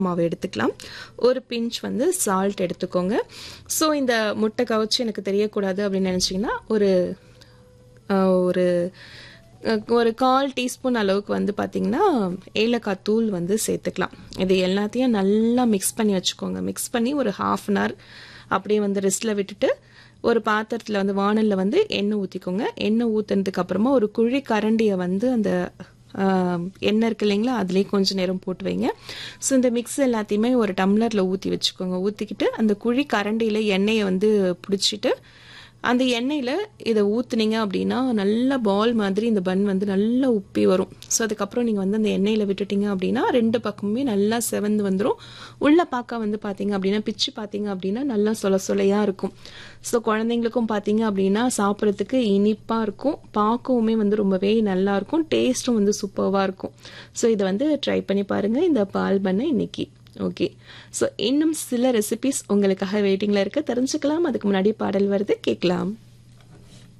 மாவு எடுத்துக்கலாம் ஒரு பிஞ்ச் வந்து சால்ட் எடுத்துக்கோங்க ஸோ இந்த முட்டை கவுச்சு எனக்கு தெரியக்கூடாது அப்படின்னு நினச்சிங்கன்னா ஒரு அஹ், ஒரு அஹ், ஒரு கால் டீஸ்பூன் அளவுக்கு வந்து பார்த்தீங்கன்னா ஏலக்காய் தூள் வந்து சேர்த்துக்கலாம் இது எல்லாத்தையும் நல்லா மிக்ஸ் பண்ணி வச்சுக்கோங்க மிக்ஸ் பண்ணி ஒரு ஹாஃப் அன் ஹவர் அப்படியே வந்து ரெஸ்ட்டில் விட்டுட்டு ஒரு பாத்திரத்தில் வந்து வானலில் வந்து எண்ணெய் ஊற்றிக்கோங்க எண்ணெய் ஊற்றுனதுக்கு அப்புறமா ஒரு குழி கரண்டியை வந்து அந்த ஆஹ், எண்ணெய் இருக்கு இல்லைங்களா அதுலேயே கொஞ்சம் நேரம் போட்டு வைங்க ஸோ இந்த மிக்ஸ் எல்லாத்தையுமே ஒரு டம்ளரில் ஊற்றி வச்சுக்கோங்க ஊற்றிக்கிட்டு அந்த குழி கரண்டியில் எண்ணெயை வந்து பிடிச்சிட்டு அந்த எண்ணெயில் இதை ஊற்றுனீங்க அப்படின்னா நல்ல பால் மாதிரி இந்த பன் வந்து நல்லா உப்பி வரும் ஸோ அதுக்கப்புறம் நீங்கள் வந்து அந்த எண்ணெயில் விட்டுட்டீங்க அப்படின்னா ரெண்டு பக்கமுமே நல்லா செவந்து வந்துடும் உள்ள பார்க்க வந்து பார்த்தீங்க அப்படின்னா பிச்சு பார்த்தீங்க அப்படின்னா நல்லா சொல சொலையாக இருக்கும் ஸோ குழந்தைங்களுக்கும் பார்த்தீங்க அப்படின்னா சாப்பிட்றதுக்கு இனிப்பாக இருக்கும் பார்க்கவுமே வந்து ரொம்பவே நல்லா இருக்கும் டேஸ்ட்டும் வந்து சூப்பராக இருக்கும் ஸோ இதை வந்து ட்ரை பண்ணி பாருங்கள் இந்த பால் பண்ணை இன்னைக்கு ஓகே ஸோ இன்னும் சில ரெசிபிஸ் உங்களுக்காக வெயிட்டிங்கில் இருக்க தெரிஞ்சுக்கலாம் அதுக்கு முன்னாடி பாடல் வருது கேட்கலாம்